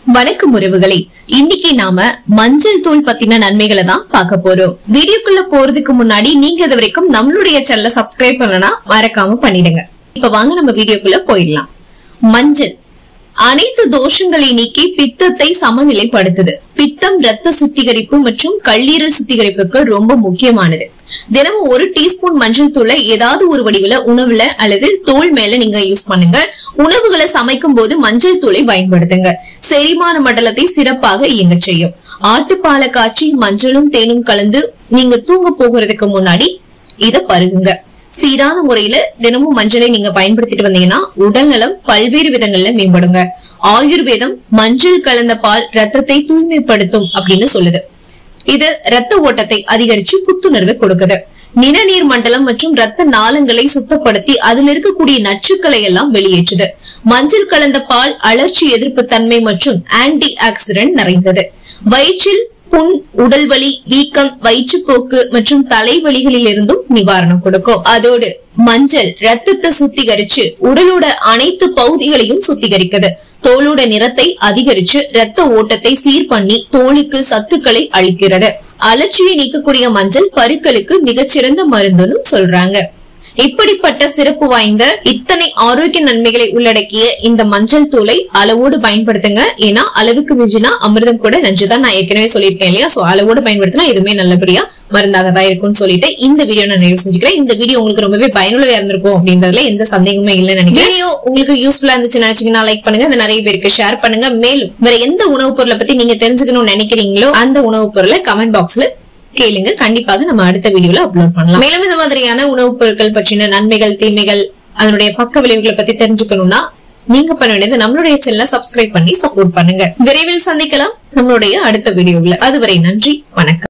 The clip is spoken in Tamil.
வணக்கம் உறவுகளே இன்னைக்கு நாம மஞ்சள் தூள் பத்தின நன்மைகளை தான் பார்க்க போறோம் வீடியோக்குள்ள போறதுக்கு முன்னாடி நீங்க இது வரைக்கும் நம்மளுடைய சேனலை சப்ஸ்கிரைப் பண்ணனா மறக்காம பண்ணிடுங்க இப்ப வாங்க நம்ம வீடியோக்குள்ள போயிடலாம் மஞ்சள் அனைத்து தோஷங்களை நீக்கி பித்தத்தை சமநிலைப்படுத்துது பித்தம் ரத்த சுத்திகரிப்பு மற்றும் கல்லீரல் சுத்திகரிப்புக்கு ரொம்ப முக்கியமானது தினமும் ஒரு டீஸ்பூன் மஞ்சள் தூளை ஏதாவது ஒரு வடிவுல உணவுல அல்லது தோல் மேல நீங்க யூஸ் பண்ணுங்க உணவுகளை சமைக்கும் போது மஞ்சள் தூளை பயன்படுத்துங்க செரிமான மண்டலத்தை சிறப்பாக இயங்க செய்யும் ஆட்டுப்பாலை காய்ச்சி மஞ்சளும் தேனும் கலந்து நீங்க தூங்க போகிறதுக்கு முன்னாடி இத பருகுங்க சீரான முறையில தினமும் மஞ்சளை நீங்க பயன்படுத்திட்டு வந்தீங்கன்னா உடல் நலம் பல்வேறு விதங்கள்ல மேம்படுங்க ஆயுர்வேதம் மஞ்சள் கலந்த பால் ரத்தத்தை தூய்மைப்படுத்தும் அப்படின்னு சொல்லுது இது ரத்த ஓட்டத்தை அதிகரிச்சு புத்துணர்வை கொடுக்குது நிணநீர் மண்டலம் மற்றும் ரத்த நாளங்களை சுத்தப்படுத்தி அதில் இருக்கக்கூடிய நச்சுக்களை எல்லாம் வெளியேற்றுது மஞ்சள் கலந்த பால் அழற்சி எதிர்ப்பு தன்மை மற்றும் ஆன்டி ஆக்சிடென்ட் நிறைந்தது வயிற்றில் புண் உடல் வலி வீக்கம் வயிற்றுப்போக்கு மற்றும் தலைவலிகளில் இருந்தும் நிவாரணம் கொடுக்கும் அதோடு மஞ்சள் ரத்தத்தை சுத்திகரிச்சு உடலோட அனைத்து பகுதிகளையும் சுத்திகரிக்குது தோலோட நிறத்தை அதிகரிச்சு ரத்த ஓட்டத்தை சீர் பண்ணி தோலுக்கு சத்துக்களை அளிக்கிறது அலட்சியை நீக்கக்கூடிய மஞ்சள் பருக்களுக்கு மிகச்சிறந்த மருந்துன்னு சொல்றாங்க இப்படிப்பட்ட சிறப்பு வாய்ந்த இத்தனை ஆரோக்கிய நன்மைகளை உள்ளடக்கிய இந்த மஞ்சள் தூளை அளவோடு பயன்படுத்துங்க ஏன்னா அளவுக்கு மிஞ்சினா அமிர்தம் கூட நஞ்சுதான் நான் ஏற்கனவே சொல்லியிருக்கேன் இல்லையா சோ அளவோடு பயன்படுத்தினா எதுவுமே நல்லபடியா மருந்தாக தான் இருக்கும்னு சொல்லிட்டு இந்த வீடியோ நான் நிறைவு செஞ்சுக்கிறேன் இந்த வீடியோ உங்களுக்கு ரொம்பவே பயனுள்ளதா இருந்திருக்கும் அப்படின்றதுல எந்த சந்தேகமே இல்லைன்னு நினைக்கிறேன் வீடியோ உங்களுக்கு யூஸ்ஃபுல்லா இருந்துச்சு நினைச்சீங்கன்னா லைக் பண்ணுங்க அதை நிறைய பேருக்கு ஷேர் பண்ணுங்க மேலும் வேற எந்த உணவுப் பொருளை பத்தி நீங்க தெரிஞ்சுக்கணும்னு நினைக்கிறீங்களோ அந்த உணவுப் பொருளை கமெண்ட் பாக்ஸ்ல கேளுங்க கண்டிப்பாக நம்ம அடுத்த வீடியோல அப்லோட் பண்ணலாம் மேலும் இந்த மாதிரியான உணவுப் பொருட்கள் பற்றின நன்மைகள் தீமைகள் அதனுடைய பக்க விளைவுகளை பத்தி தெரிஞ்சுக்கணும்னா நீங்க பண்ண வேண்டியது நம்மளுடைய சேனலை சப்ஸ்கிரைப் பண்ணி சப்போர்ட் பண்ணுங்க விரைவில் சந்திக்கலாம் நம்மளுடைய அடுத்த வீடியோவில் அதுவரை நன்றி வணக்கம்